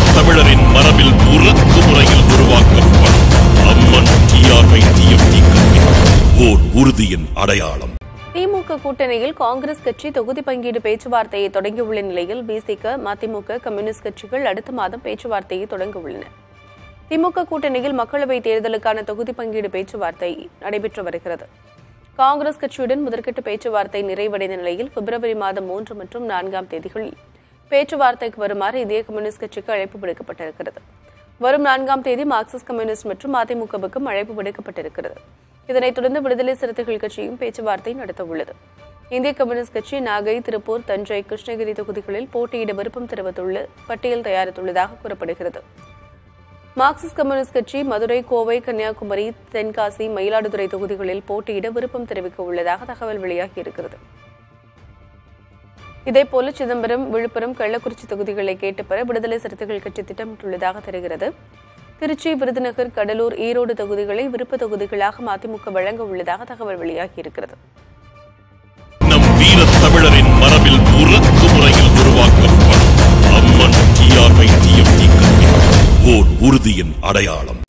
வீரத் தமிழரின் மரபில் உருக்கு முறையில் உருவாக்கப்படும் அம்மன் டிஆர்ஐ டிஎம்டி கல்வி ஓர் உறுதியின் அடையாளம் திமுக கூட்டணியில் காங்கிரஸ் கட்சி தொகுதி பங்கீடு பேச்சுவார்த்தையை தொடங்கியுள்ள நிலையில் பிசிக மதிமுக கம்யூனிஸ்ட் கட்சிகள் அடுத்த மாதம் பேச்சுவார்த்தையை தொடங்க உள்ளன திமுக கூட்டணியில் மக்களவைத் தேர்தலுக்கான தொகுதி பங்கீடு பேச்சுவார்த்தை நடைபெற்று வருகிறது காங்கிரஸ் கட்சியுடன் முதற்கட்ட பேச்சுவார்த்தை நிறைவடைந்த நிலையில் பிப்ரவரி மாதம் மூன்று மற்றும் நான்காம் தேதிகளில் பேச்சுவார்த்தைக்கு வருமாறு இந்திய கம்யூனிஸ்ட் கட்சிக்கு அழைப்பு விடுக்கப்பட்டிருக்கிறது வரும் நான்காம் தேதி மார்க்சிஸ்ட் கம்யூனிஸ்ட் மற்றும் அதிமுகவுக்கும் அழைப்பு விடுக்கப்பட்டிருக்கிறது இதனைத் தொடர்ந்து விடுதலை சிறுத்தைகள் கட்சியும் பேச்சுவார்த்தை நடத்த உள்ளது இந்திய கம்யூனிஸ்ட் கட்சி நாகை திருப்பூர் தஞ்சை கிருஷ்ணகிரி தொகுதிகளில் போட்டியிட விருப்பம் தெரிவித்துள்ள பட்டியல் தயாரித்துள்ளதாக கூறப்படுகிறது மார்க்சிஸ்ட் கம்யூனிஸ்ட் கட்சி மதுரை கோவை கன்னியாகுமரி தென்காசி மயிலாடுதுறை தொகுதிகளில் போட்டியிட விருப்பம் தெரிவிக்க உள்ளதாக தகவல் வெளியாகியிருக்கிறது இதேபோல சிதம்பரம் விழுப்புரம் கள்ளக்குறிச்சி தொகுதிகளை கேட்டு பெற விடுதலை சிறுத்தைகள் கட்சி திட்டமிட்டுள்ளதாக தெரிகிறது திருச்சி விருதுநகர் கடலூர் ஈரோடு தொகுதிகளை விருப்ப தொகுதிகளாக மதிமுக வழங்க உள்ளதாக தகவல் வெளியாகியிருக்கிறது நம் வீரத் தமிழரின் மரபில் உருக்கு முறையில் உருவாக்கப்படும் அம்மன் டிஆர்ஐ டிஎம்டி கல்வி ஓர் உறுதியின் அடையாளம்